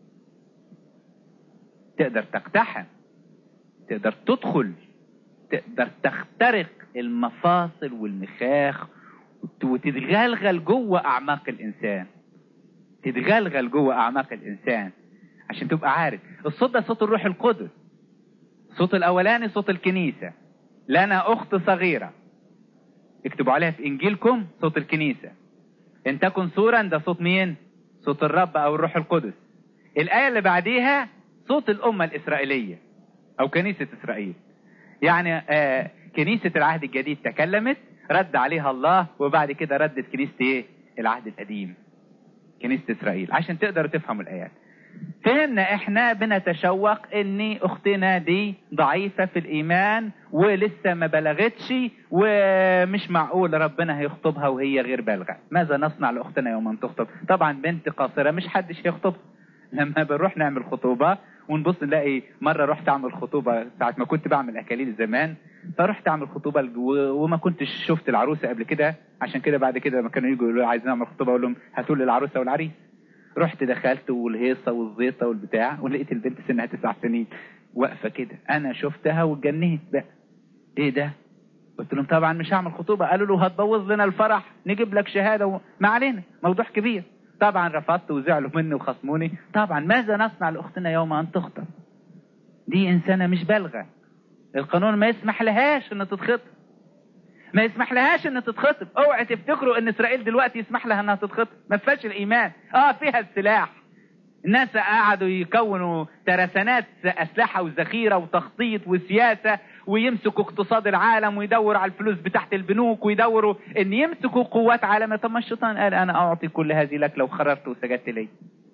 تقدر تقتحم تقدر تدخل تقدر تخترق المفاصل والمخاخ وتتغلغل جوه أعماق الإنسان تتغلغل جوه أعماق الإنسان عشان تبقى عارف الصوت ده صوت الروح القدس الصوت الأولاني صوت الكنيسة لنا أخت صغيرة اكتبوا عليها في إنجيلكم صوت الكنيسة إن تكن سورا ده صوت مين؟ صوت الرب أو الروح القدس الآية اللي بعديها صوت الأمة الإسرائيلية أو كنيسة إسرائيل يعني آه كنيسة العهد الجديد تكلمت رد عليها الله وبعد كده ردت كنيسة إيه؟ العهد القديم كنيسة إسرائيل عشان تقدروا تفهموا الآيات فهمنا احنا بنتشوق ان اختنا دي ضعيفة في الايمان ولسه ما بلغتش ومش معقول ربنا هيخطبها وهي غير بالغة ماذا نصنع لاختنا يوم ان تخطب طبعا بنت قاصرة مش حدش هيخطبها لما بنروح نعمل خطوبة ونبص نلاقي مرة رحت اعمل خطوبة ساعة ما كنت بعمل اكاليل زمان فرحت اعمل خطوبة وما كنتش شفت العروسة قبل كده عشان كده بعد كده لما كانوا يجوا يقولوا عايزين نعمل خطوبة اقول لهم هاتوا لي العروسة والعريس رحت دخلت والهيصة والزيطة والبتاع ولقيت البنت سنها تسع سنين واقفة كده انا شفتها واتجنيت بقى ايه ده قلت لهم طبعا مش هعمل خطوبة قالوا له هتبوظ لنا الفرح نجيب لك شهادة و... ما علينا موضوع كبير طبعا رفضت وزعلوا مني وخصموني طبعا ماذا نصنع لاختنا يوم ان تخطب دي انسانة مش بالغة القانون ما يسمح لهاش ان تتخطب ما يسمح لهاش ان تتخطب اوعى تفتكروا ان اسرائيل دلوقتي يسمح لها انها تتخطب ما فيهاش الايمان اه فيها السلاح الناس قعدوا يكونوا ترسانات اسلحه وذخيره وتخطيط وسياسه ويمسكوا اقتصاد العالم ويدوروا على الفلوس بتاعت البنوك ويدوروا ان يمسكوا قوات عالميه طب ما الشيطان قال انا اعطي كل هذه لك لو خررت وسجدت لي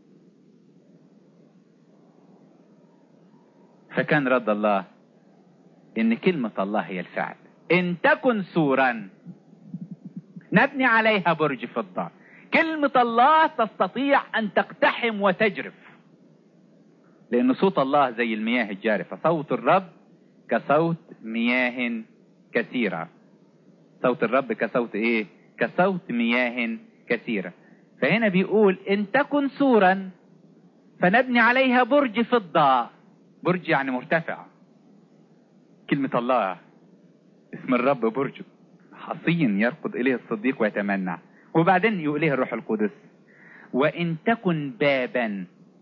فكان رد الله ان كلمه الله هي الفعل إن تكن سورا نبني عليها برج فضة كلمة الله تستطيع أن تقتحم وتجرف لأن صوت الله زي المياه الجارفة صوت الرب كصوت مياه كثيرة صوت الرب كصوت إيه كصوت مياه كثيرة فهنا بيقول إن تكن سورا فنبني عليها برج فضة برج يعني مرتفع كلمة الله اسم الرب برج حصين يركض إليه الصديق ويتمنى وبعدين يقول إليه الروح القدس وإن تكن بابا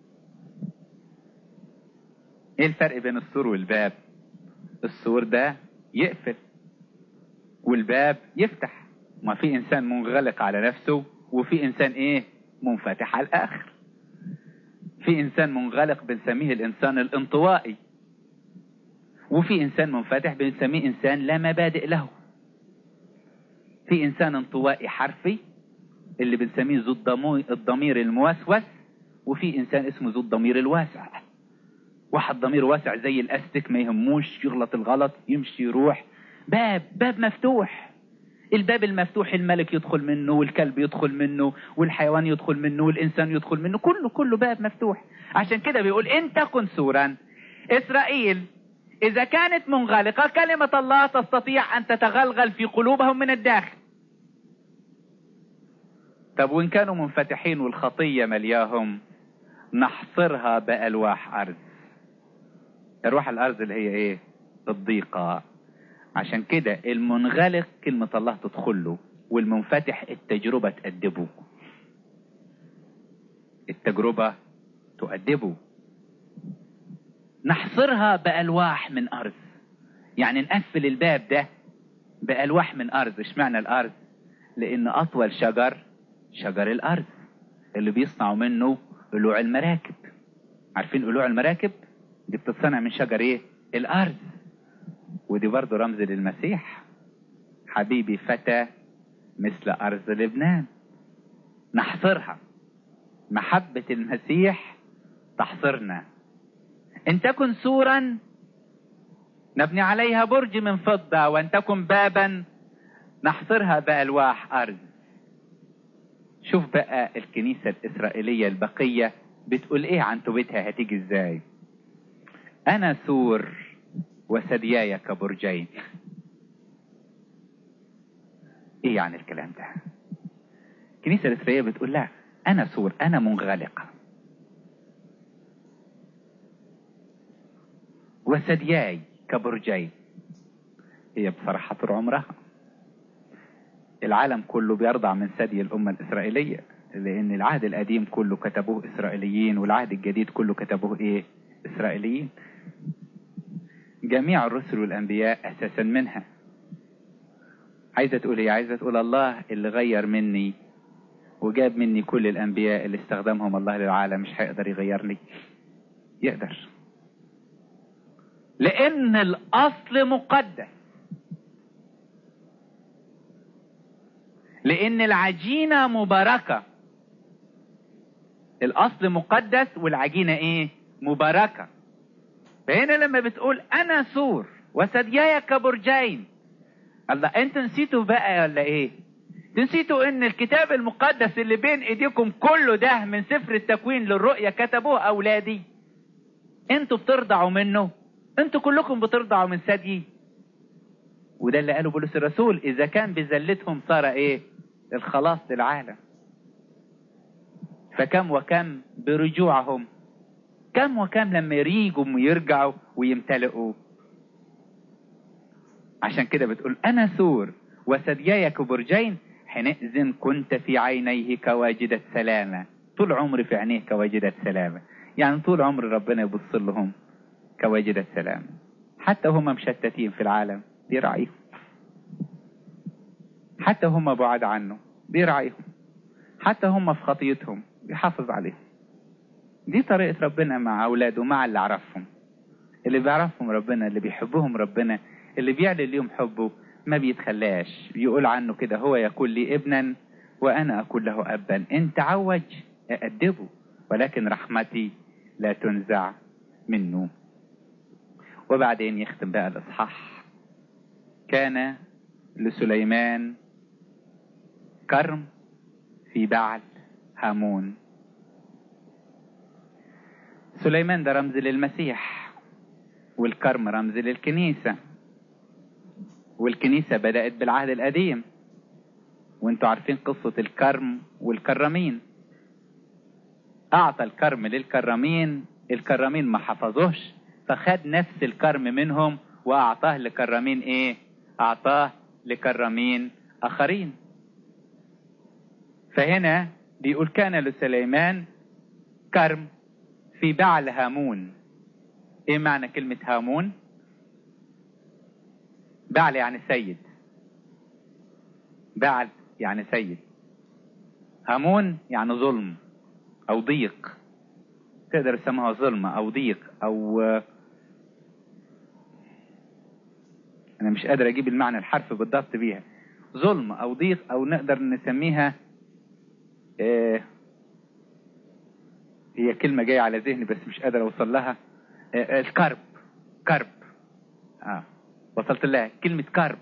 إيه الفرق بين السور والباب السور ده يقفل والباب يفتح ما في إنسان منغلق على نفسه وفي إنسان إيه منفتح على الآخر في إنسان منغلق بنسميه الإنسان الانطوائي وفي انسان منفتح بنسميه انسان لا مبادئ له في انسان انطوائي حرفي اللي بنسميه ذو الضمير الموسوس وفي انسان اسمه ذو الضمير الواسع واحد ضمير واسع زي الاستك ما يهموش يغلط الغلط يمشي يروح باب باب مفتوح الباب المفتوح الملك يدخل منه والكلب يدخل منه والحيوان يدخل منه والانسان يدخل منه كله كله باب مفتوح عشان كده بيقول ان تكن سورا اسرائيل إذا كانت منغلقة كلمة الله تستطيع أن تتغلغل في قلوبهم من الداخل طب وإن كانوا منفتحين والخطية ملياهم نحصرها بألواح أرض ألواح الأرض اللي هي إيه الضيقة عشان كده المنغلق كلمة الله تدخل له والمنفتح التجربة تأدبه التجربة تؤدبه نحصرها بألواح من أرض يعني نقفل الباب ده بألواح من أرض اشمعنى الأرض لأن أطول شجر شجر الأرض اللي بيصنعوا منه قلوع المراكب عارفين قلوع المراكب دي بتتصنع من شجر ايه الأرض ودي برضه رمز للمسيح حبيبي فتى مثل أرض لبنان نحصرها محبة المسيح تحصرنا إن تكن سورا نبني عليها برج من فضة وإن تكن بابا نحصرها بألواح أرض شوف بقى الكنيسة الإسرائيلية البقية بتقول إيه عن توبتها هتيجي إزاي أنا سور وثدياي كبرجين إيه يعني الكلام ده الكنيسة الإسرائيلية بتقول لا أنا سور أنا منغلقة وثدياي كبرجين هي بصراحة طول عمرها العالم كله بيرضع من ثدي الأمة الإسرائيلية لأن العهد القديم كله كتبوه إسرائيليين والعهد الجديد كله كتبوه إيه إسرائيليين جميع الرسل والأنبياء أساسا منها عايزة تقول إيه عايزة تقول الله اللي غير مني وجاب مني كل الأنبياء اللي استخدمهم الله للعالم مش هيقدر يغيرني يقدر لأن الأصل مقدس لأن العجينة مباركة الأصل مقدس والعجينة إيه؟ مباركة فهنا لما بتقول أنا سور وثدياي كبرجين الله أنت نسيتوا بقى ولا إيه؟ نسيتوا إن الكتاب المقدس اللي بين إيديكم كله ده من سفر التكوين للرؤية كتبوه أولادي أنتوا بترضعوا منه أنتوا كلكم بترضعوا من ثديي وده اللي قاله بولس الرسول إذا كان بذلتهم صار إيه؟ الخلاص للعالم فكم وكم برجوعهم كم وكم لما يريجوا ويرجعوا ويمتلئوا عشان كده بتقول أنا سور وثدياي كبرجين حينئذ كنت في عينيه كواجدة سلامة طول عمري في عينيه كواجدة سلامة يعني طول عمر ربنا يبص لهم كواجدة سلامة حتى هم مشتتين في العالم بيراعيهم حتى هم بعاد عنه بيراعيهم حتى هم في خطيتهم بيحافظ عليهم دي طريقة ربنا مع أولاده مع اللي عرفهم اللي بيعرفهم ربنا اللي بيحبهم ربنا اللي بيعلن ليهم حبه ما بيتخلاش يقول عنه كده هو يقول لي ابنا وأنا أقول له أبا إن تعوج أأدبه ولكن رحمتي لا تنزع منه وبعدين يختم بقى الإصحاح كان لسليمان كرم في بعل هامون سليمان ده رمز للمسيح والكرم رمز للكنيسة والكنيسة بدأت بالعهد القديم وانتوا عارفين قصة الكرم والكرمين أعطى الكرم للكرمين الكرمين ما حفظوش فخد نفس الكرم منهم وأعطاه لكرمين إيه أعطاه لكرمين آخرين فهنا بيقول كان لسليمان كرم في بعل هامون ايه معنى كلمة هامون بعل يعني سيد بعل يعني سيد هامون يعني ظلم او ضيق تقدر تسميها ظلمة او ضيق او انا مش قادر اجيب المعنى الحرف بالضبط بيها ظلم او ضيق او نقدر نسميها آه هي كلمة جاية على ذهني بس مش قادر اوصل لها آه الكرب كرب اه وصلت لها كلمة كرب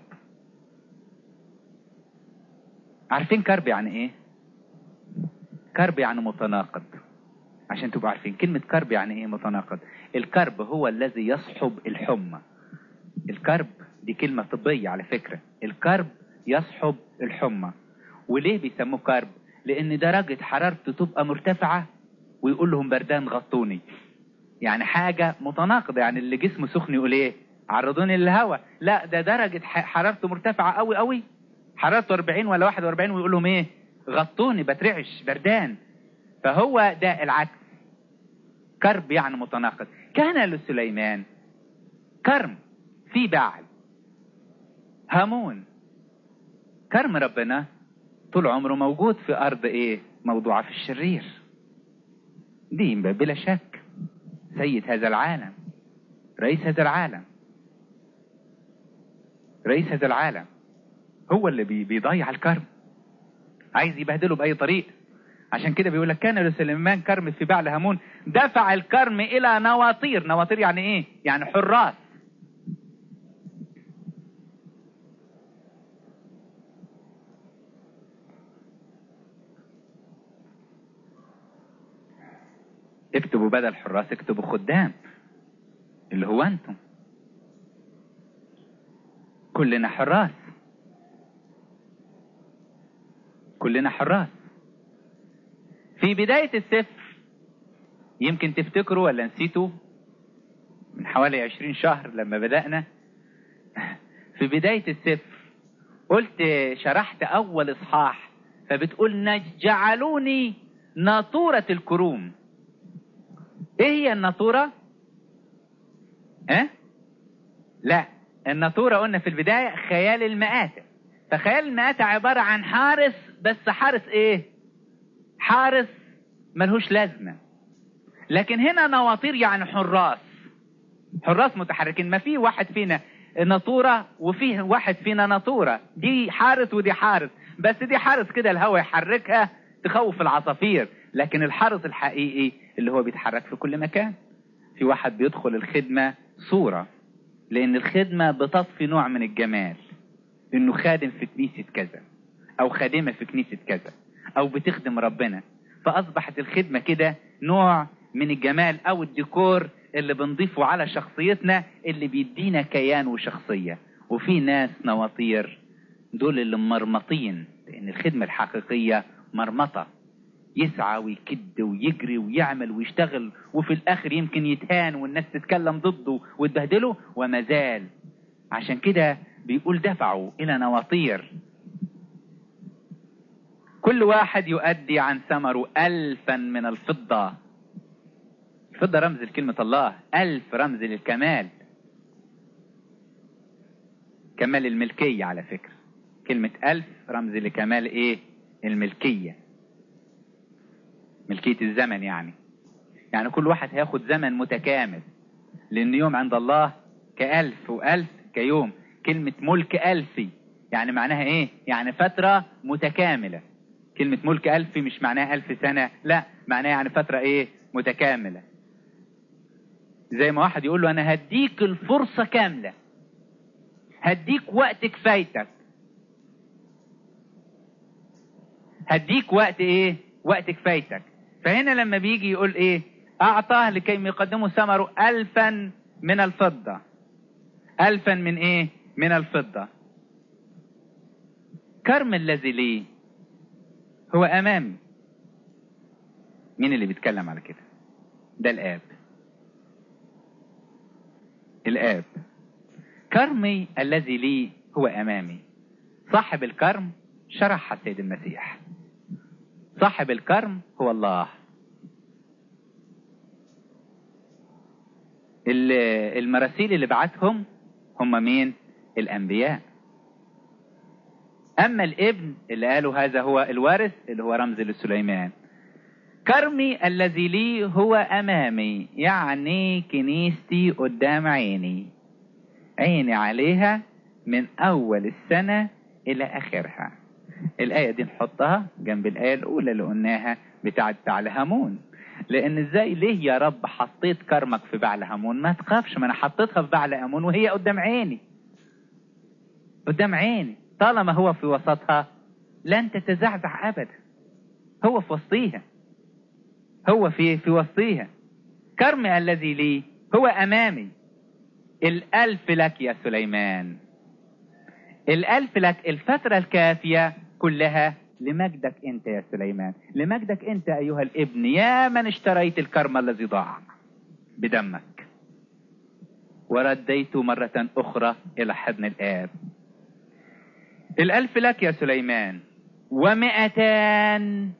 عارفين كرب يعني ايه كرب يعني متناقض عشان تبقوا عارفين كلمة كرب يعني ايه متناقض الكرب هو الذي يصحب الحمى الكرب دي كلمة طبية على فكرة الكرب يصحب الحمى وليه بيسموه كرب لان درجة حرارته تبقى مرتفعة ويقول لهم بردان غطوني يعني حاجة متناقضة يعني اللي جسمه سخن يقول ايه عرضوني للهواء لا ده درجة حرارته مرتفعة قوي قوي حرارته 40 ولا 41 ويقول لهم ايه غطوني بترعش بردان فهو ده العكس كرب يعني متناقض كان لسليمان كرم في بعل هامون كرم ربنا طول عمره موجود في أرض إيه موضوعة في الشرير دي بلا شك سيد هذا العالم رئيس هذا العالم رئيس هذا العالم هو اللي بي- بيضيع الكرم عايز يبهدله بأي طريق عشان كده بيقول لك كان لسليمان كرم في بعل هامون دفع الكرم إلى نواطير نواطير يعني إيه؟ يعني حراس اكتبوا بدل حراس اكتبوا خدام اللي هو انتم كلنا حراس كلنا حراس في بداية السفر يمكن تفتكروا ولا نسيتوا من حوالي عشرين شهر لما بدأنا في بداية السفر قلت شرحت أول إصحاح فبتقول نجعلوني ناطورة الكروم ايه هي الناطورة؟ اه؟ لا الناطورة قلنا في البداية خيال المآتة فخيال المآتة عبارة عن حارس بس حارس ايه؟ حارس ملهوش لازمة لكن هنا نواطير يعني حراس حراس متحركين ما في واحد فينا ناطورة وفيه واحد فينا ناطورة دي حارس ودي حارس بس دي حارس كده الهواء يحركها تخوف العصافير لكن الحارس الحقيقي اللي هو بيتحرك في كل مكان في واحد بيدخل الخدمة صورة لأن الخدمة بتضفي نوع من الجمال إنه خادم في كنيسة كذا أو خادمة في كنيسة كذا أو بتخدم ربنا فأصبحت الخدمة كده نوع من الجمال أو الديكور اللي بنضيفه على شخصيتنا اللي بيدينا كيان وشخصية وفي ناس نواطير دول اللي مرمطين لأن الخدمة الحقيقية مرمطة يسعى ويكد ويجري ويعمل ويشتغل وفي الاخر يمكن يتهان والناس تتكلم ضده وتبهدله وما زال عشان كده بيقول دفعوا الى نواطير كل واحد يؤدي عن ثمره الفا من الفضة الفضة رمز لكلمة الله الف رمز للكمال كمال الملكية على فكرة كلمة الف رمز لكمال ايه الملكية ملكية الزمن يعني يعني كل واحد هياخد زمن متكامل لأن يوم عند الله كألف وألف كيوم كلمة ملك ألفي يعني معناها إيه؟ يعني فترة متكاملة كلمة ملك ألفي مش معناها ألف سنة لا معناها يعني فترة إيه؟ متكاملة زي ما واحد يقول له أنا هديك الفرصة كاملة هديك وقت كفايتك هديك وقت ايه وقت كفايتك فهنا لما بيجي يقول ايه اعطاه لكي يقدموا ثمره الفا من الفضة الفا من ايه من الفضة كرم الذي لي هو امامي مين اللي بيتكلم على كده ده الاب الاب كرمي الذي لي هو امامي صاحب الكرم شرحها السيد المسيح صاحب الكرم هو الله ال- المراسيل اللي بعتهم هم مين الانبياء اما الابن اللي قالوا هذا هو الوارث اللي هو رمز لسليمان كرمي الذي لي هو امامي يعني كنيستي قدام عيني عيني عليها من اول السنه الى اخرها الآية دي نحطها جنب الآية الأولى اللي قلناها بتاعت بعل هامون لأن إزاي ليه يا رب حطيت كرمك في بعل هامون ما تخافش ما أنا حطيتها في بعل هامون وهي قدام عيني قدام عيني طالما هو في وسطها لن تتزعزع أبدا هو في وسطيها هو في في وسطيها كرمي الذي لي هو أمامي الألف لك يا سليمان الألف لك الفترة الكافية كلها لمجدك أنت يا سليمان لمجدك أنت أيها الابن يا من اشتريت الكرم الذي ضاع بدمك ورديت مرة أخرى إلى حضن الآب الألف لك يا سليمان ومئتان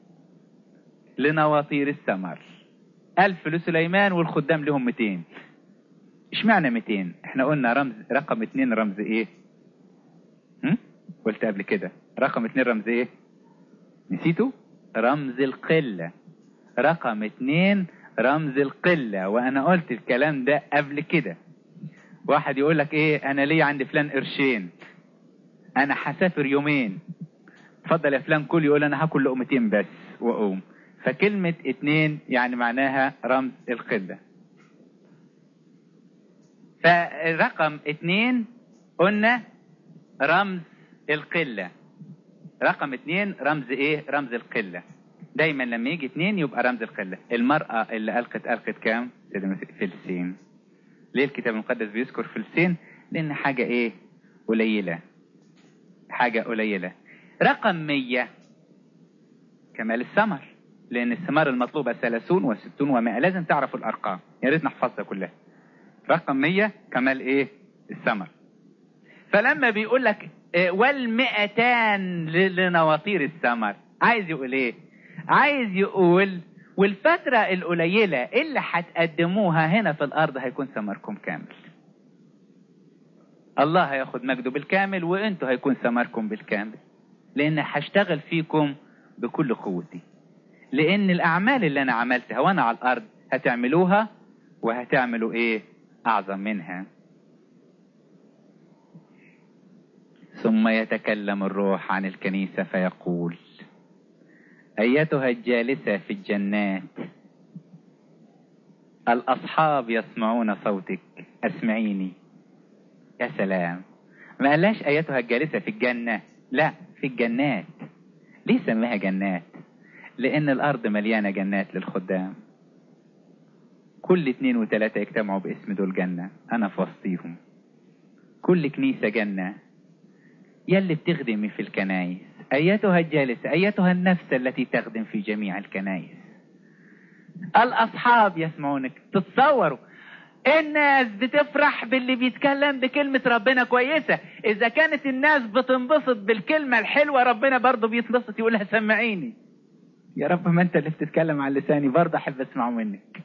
لنواطير الثمر ألف لسليمان والخدام لهم 200 اشمعنى 200 احنا قلنا رمز رقم 2 رمز ايه هم؟ قلت قبل كده رقم 2 رمز ايه نسيته رمز القلة رقم 2 رمز القلة وانا قلت الكلام ده قبل كده واحد يقول لك ايه انا ليه عند فلان قرشين انا هسافر يومين اتفضل يا فلان كل يقول انا هاكل لقمتين بس واقوم فكلمة اتنين يعني معناها رمز القلة فرقم اتنين قلنا رمز القلة رقم اتنين رمز ايه رمز القلة دايما لما يجي اتنين يبقى رمز القلة المرأة اللي ألقت ألقت كام فلسين ليه الكتاب المقدس بيذكر فلسين لأن حاجة ايه قليلة حاجة قليلة رقم مية كمال الثمر لأن الثمار المطلوبة ثلاثون وستون ومائة لازم تعرفوا الأرقام يا ريت نحفظها كلها رقم مية كمال إيه الثمر فلما بيقول لك إيه والمئتان لنواطير الثمر عايز يقول إيه عايز يقول والفترة القليلة اللي هتقدموها هنا في الأرض هيكون ثمركم كامل الله هياخد مجده بالكامل وانتوا هيكون ثمركم بالكامل لان هشتغل فيكم بكل قوتي لان الاعمال اللي انا عملتها وانا على الارض هتعملوها وهتعملوا ايه اعظم منها ثم يتكلم الروح عن الكنيسة فيقول ايتها الجالسة في الجنات الاصحاب يسمعون صوتك اسمعيني يا سلام ما قالهاش ايتها الجالسة في الجنة لا في الجنات ليه سميها جنات لان الارض مليانة جنات للخدام كل اتنين وتلاتة يجتمعوا باسم دول جنة انا في وسطيهم كل كنيسة جنة يلي بتخدمي في الكنايس ايتها الجالسة ايتها النفس التي تخدم في جميع الكنايس الاصحاب يسمعونك تتصوروا الناس بتفرح باللي بيتكلم بكلمة ربنا كويسة إذا كانت الناس بتنبسط بالكلمة الحلوة ربنا برضه بيتبسط يقولها سمعيني يا رب ما أنت اللي بتتكلم على لساني برضه أحب أسمعه منك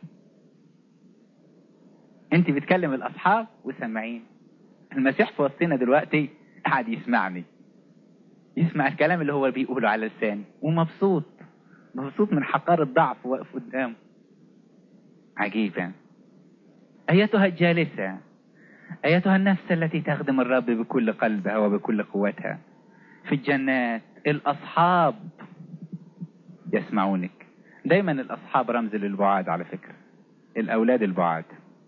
أنت بتكلم الأصحاب وسمعين المسيح في وسطنا دلوقتي قاعد يسمعني يسمع الكلام اللي هو بيقوله على لساني ومبسوط مبسوط من حقار الضعف واقف قدامه عجيب يعني أيتها الجالسة أيتها النفس التي تخدم الرب بكل قلبها وبكل قوتها في الجنات الأصحاب يسمعونك دايما الأصحاب رمز للبعاد على فكرة الأولاد البعاد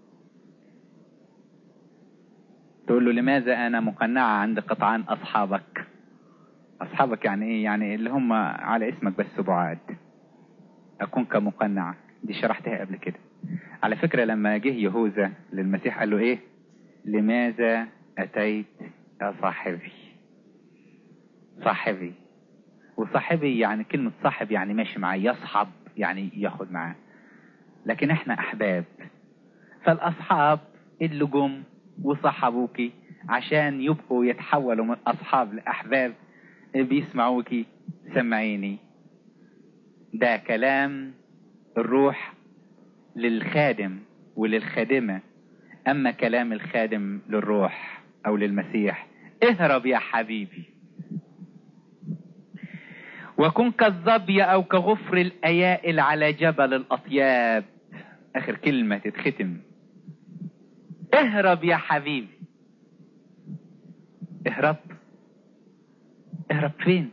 تقول له لماذا أنا مقنعة عند قطعان أصحابك أصحابك يعني إيه يعني اللي هم على اسمك بس بعاد أكون كمقنعة دي شرحتها قبل كده على فكرة لما جه يهوذا للمسيح قال له ايه لماذا اتيت يا صاحبي صاحبي وصاحبي يعني كلمة صاحب يعني ماشي معاه يصحب يعني ياخد معاه لكن احنا احباب فالاصحاب اللي جم وصحبوكي عشان يبقوا يتحولوا من اصحاب لاحباب بيسمعوكي سمعيني ده كلام الروح للخادم وللخادمة أما كلام الخادم للروح أو للمسيح اهرب يا حبيبي وكن كالظبي أو كغفر الأيائل على جبل الأطياب آخر كلمة تتختم اهرب يا حبيبي اهرب اهرب فين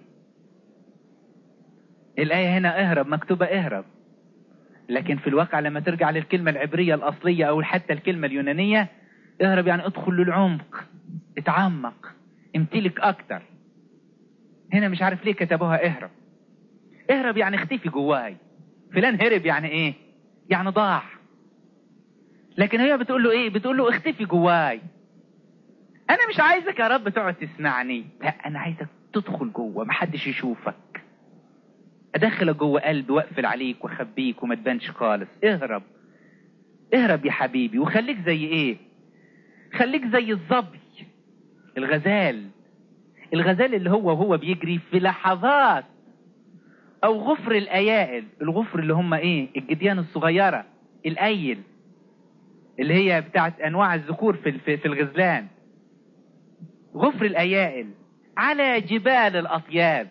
الآية هنا اهرب مكتوبة اهرب لكن في الواقع لما ترجع للكلمة العبرية الأصلية أو حتى الكلمة اليونانية اهرب يعني ادخل للعمق اتعمق امتلك أكتر هنا مش عارف ليه كتبوها اهرب اهرب يعني اختفي جواي فلان هرب يعني ايه يعني ضاع لكن هي بتقول له ايه بتقول له اختفي جواي انا مش عايزك يا رب تقعد تسمعني لا انا عايزك تدخل جوه محدش يشوفك ادخلك جوه قلبي واقفل عليك واخبيك وما تبانش خالص اهرب اهرب يا حبيبي وخليك زي ايه خليك زي الظبي الغزال الغزال اللي هو وهو بيجري في لحظات او غفر الايائل الغفر اللي هم ايه الجديان الصغيرة الايل اللي هي بتاعت انواع الذكور في في في الغزلان غفر الايائل على جبال الاطياب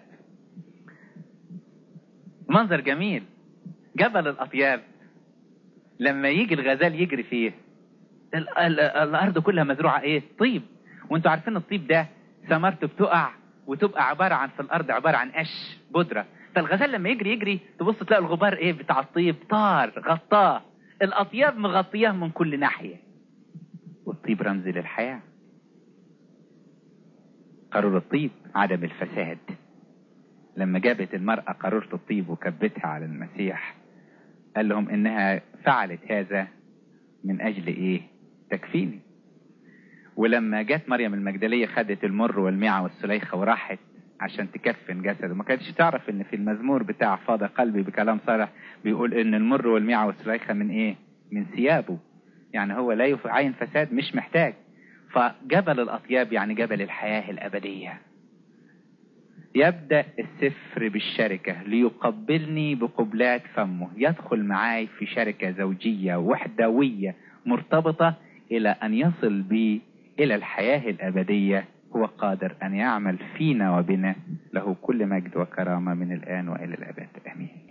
منظر جميل جبل الاطياب لما يجي الغزال يجري فيه ال- ال- الارض كلها مزروعه ايه طيب وانتوا عارفين الطيب ده ثمرته بتقع وتبقى عباره عن في الارض عباره عن قش بودره فالغزال لما يجري يجري تبص تلاقي الغبار ايه بتاع الطيب طار غطاه الاطياب مغطياه من كل ناحيه والطيب رمز للحياه قارور الطيب عدم الفساد لما جابت المرأة قارورة الطيب وكبتها على المسيح قال لهم انها فعلت هذا من اجل ايه تكفيني ولما جت مريم المجدلية خدت المر والميعة والسليخة وراحت عشان تكفن جسده ما كانتش تعرف ان في المزمور بتاع فاض قلبي بكلام صالح بيقول ان المر والميعة والسليخة من ايه من ثيابه يعني هو لا يعين فساد مش محتاج فجبل الاطياب يعني جبل الحياة الابدية يبدأ السفر بالشركة ليقبلني بقبلات فمه يدخل معاي في شركة زوجية وحدوية مرتبطة إلى أن يصل بي إلى الحياة الأبدية هو قادر أن يعمل فينا وبنا له كل مجد وكرامة من الآن وإلى الأبد آمين